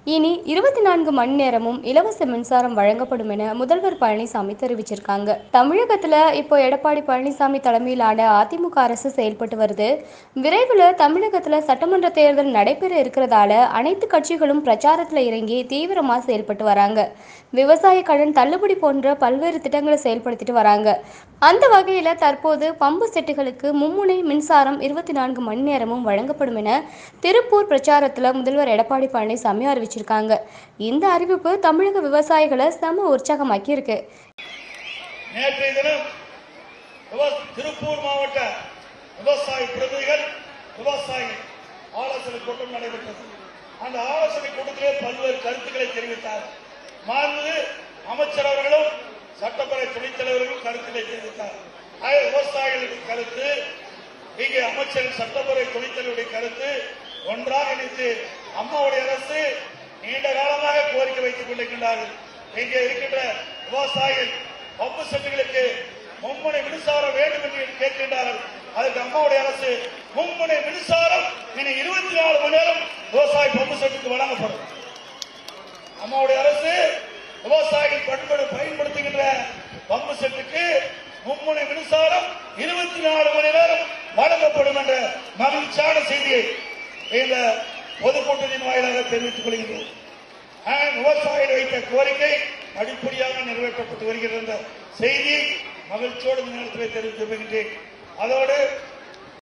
இனி இருபத்தி நான்கு மணி நேரமும் இலவச மின்சாரம் வழங்கப்படும் என முதல்வர் பழனிசாமி தெரிவிச்சிருக்காங்க தமிழகத்துல இப்போ எடப்பாடி பழனிசாமி தலைமையிலான அதிமுக அரசு செயல்பட்டு வருது விரைவில் தமிழகத்துல சட்டமன்ற தேர்தல் நடைபெற இருக்கிறதால அனைத்து கட்சிகளும் பிரச்சாரத்துல இறங்கி தீவிரமா செயல்பட்டு வராங்க விவசாய கடன் தள்ளுபடி போன்ற பல்வேறு திட்டங்களை செயல்படுத்திட்டு வராங்க அந்த வகையில தற்போது பம்பு செட்டுகளுக்கு மும்முனை மின்சாரம் இருபத்தி நான்கு மணி நேரமும் வழங்கப்படும் என திருப்பூர் பிரச்சாரத்துல முதல்வர் எடப்பாடி பழனிசாமி அறிவிச்சிருக்காங்க இந்த அறிவிப்பு தமிழக விவசாயிகளை செம உற்சாகமாக்கி இருக்கு நேற்றைய தினம் விவ- திருப்பூர் மாவட்ட விவசாய பிரதிநிதிகள் விவசாயிகள் ஆலோசனை கூட்டம் நடைபெற்றது அந்த ஆலோசனை கூட்டத்திலே பல்வேறு கருத்துக்களை தெரிவித்தார் மாண்பு அமைச்சர் அவர்களும் சட்டப்பேரவை துணைத் தலைவர்களும் கருத்துக்களை தெரிவித்தார் ஆக விவசாயிகளின் கருத்து இங்கே அமைச்சரின் சட்டப்பேரவை துணைத் தலைவருடைய கருத்து ஒன்றாக இணைத்து அம்மாவுடைய அரசு நீண்ட காலமாக கோரிக்கை வைத்துக் கொண்டிருக்கின்றார்கள் இங்கே இருக்கின்ற விவசாயிகள் பம்பு செட்டுகளுக்கு மும்முனை மின்சாரம் வேண்டும் என்று கேட்கின்றார்கள் அதுக்கு அம்மாவுடைய அரசு மும்முனை மின்சாரம் இனி இருபத்தி நாலு மணி நேரம் விவசாய பம்பு செட்டுக்கு வழங்கப்படும் அம்மாவுடைய அரசு விவசாயிகள் பண்படு பயன்படுத்துகின்ற பம்பு செட்டுக்கு மும்முனை மின்சாரம் இருபத்தி நாலு மணி நேரம் வழங்கப்படும் என்ற மகிழ்ச்சியான செய்தியை இந்த பொதுக்கூட்டத்தின் வாயிலாக தெரிவித்துக் கொள்கிறோம் ஆஹ், விவசாயிகள் வைத்த கோரிக்கை அடிப்படையாக நிறைவேற்றப்பட்டு வருகிறது என்ற செய்தி மகிழ்ச்சியோடு இந்த நேரத்தில் தெரிவித்து வருகின்றேன் அதோடு